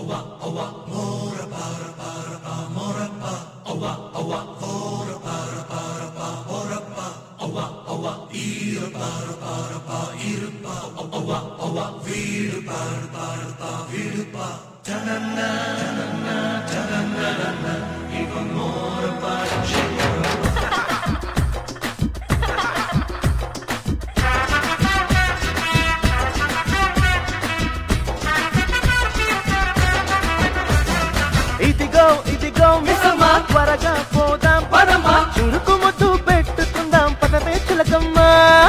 ఇదిగో ఇదిగో మిసమా త్వరగా పోదాం పదమా చురుకు ముద్దు పెట్టుకుందాం పదవే చిలకమ్మా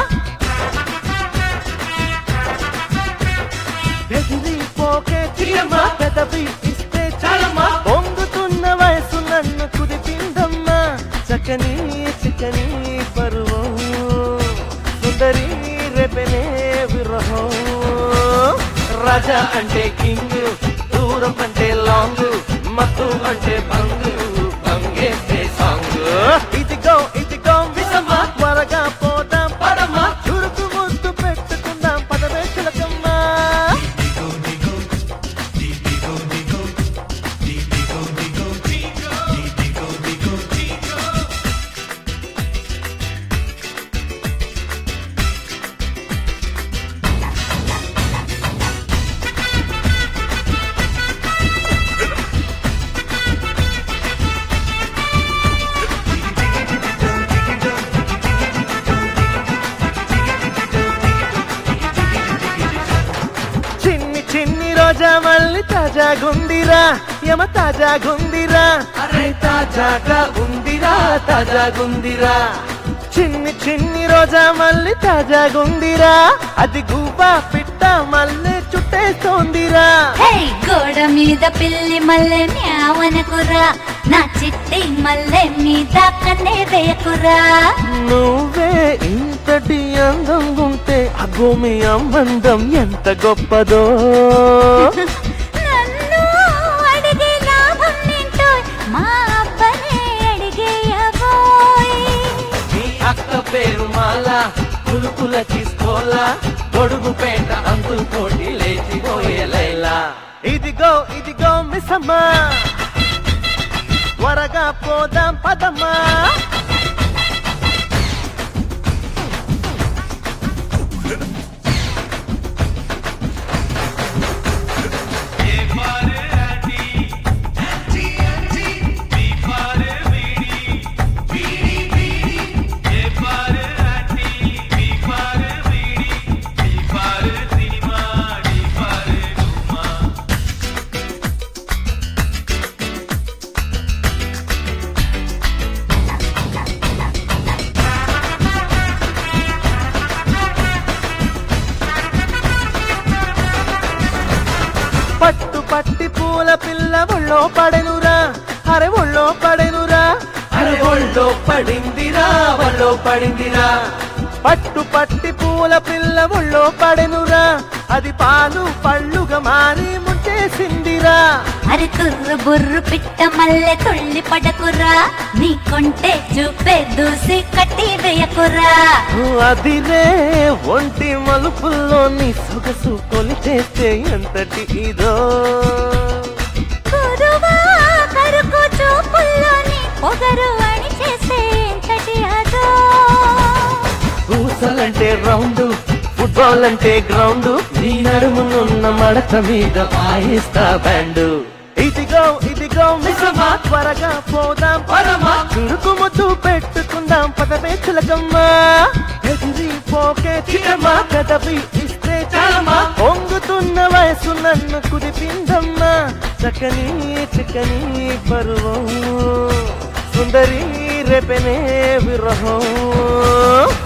ఎగిరిపోకే చిన్నమ్మా పెదవి ఇస్తే చాలమ్మా పొంగుతున్న వయసు నన్ను కుదిపిందమ్మా చక్కని చిక్కని పరువం సుందరి రేపెనే విరహం రాజా అంటే కింగ్ దూరం అంటే లాంగ్ మత్తు అంటే బంగు బంగేస్తే సాంగ్ ఇదిగో ఇదిగో విసమా త్వరగా పోదాం పదమా చురుకు ముద్దు పెట్టుకుందాం పదవే చిలకమ్మా చిన్ని చిన్ని రోజా మళ్ళీ తాజా గుందిరా యమ తాజా గుందిరా అరే తాజాగా ఉందిరా తాజా గుందిరా చిన్ని చిన్ని రోజా మళ్ళీ తాజా గుందిరా అది గుబా పిట్ట మళ్ళీ చుట్టేస్తోందిరా హే గోడ మీద పిల్లి మల్లె మ్యావనకురా నా చిట్టి మల్లె మీద కన్నే వేయకురా నువ్వే ఇంతటి అందం ఉంటే అగోమి అమ్మందం ఎంత గొప్పదో నన్ను అడిగే లాభం ఏంటో మా అబ్బనే అడిగేయబోయ్ నీ అక్క పేరు మాల పులుపుల తీసుకోలా గొడుగు పేట అందుకోటి లేచిపోయే లైలా ఇదిగో ఇదిగో మిసమ్మా త్వరగా పోదాం పదమ్మా పట్టు పట్టి పూల పిల్ల ఒళ్ళో పడెనురా అరే ఒళ్ళో పడెనురా అరే ఒళ్ళో పడిందిరా ఒళ్ళో పడిందిరా పట్టు పట్టి పూల పిల్ల ఒళ్ళో పడెనురా అది పాలు పళ్ళుగా మారి ముంచేసిందిరా అరి తుర్రు బుర్రు పిట్ట మల్లె తుళ్ళి పడకురా నీ కొంటే చూపే దూసి కట్టి వేయకురా అదిరే ఒంటి మలుపుల్లో నీ సొగసు కొలిచేస్తే ఎంతటి ఇదో కురువా కరుకు చూపుల్లోని పొగరు అని చేసే ఎంతటి అదో పూసలంటే రౌండ్ ఫుట్బాల్ అంటే గ్రౌండ్ నీ నడుమునున్న మడత మీద వాయిస్తా బ్యాండ్ ఇదిగో ఇదిగో మిసమా త్వరగా పోదాం పరమా చురుకు ముద్దు పెట్టుకుందాం పదవే చిలకమ్మా ఎదిరి పోకే చిన్నమ్మా కదవి ఇస్తే చాలమ్మా పొంగుతున్న వయసు నన్ను కుదిపిందమ్మా చక్కని చిక్కని పరువం సుందరి రేపెనే విరహం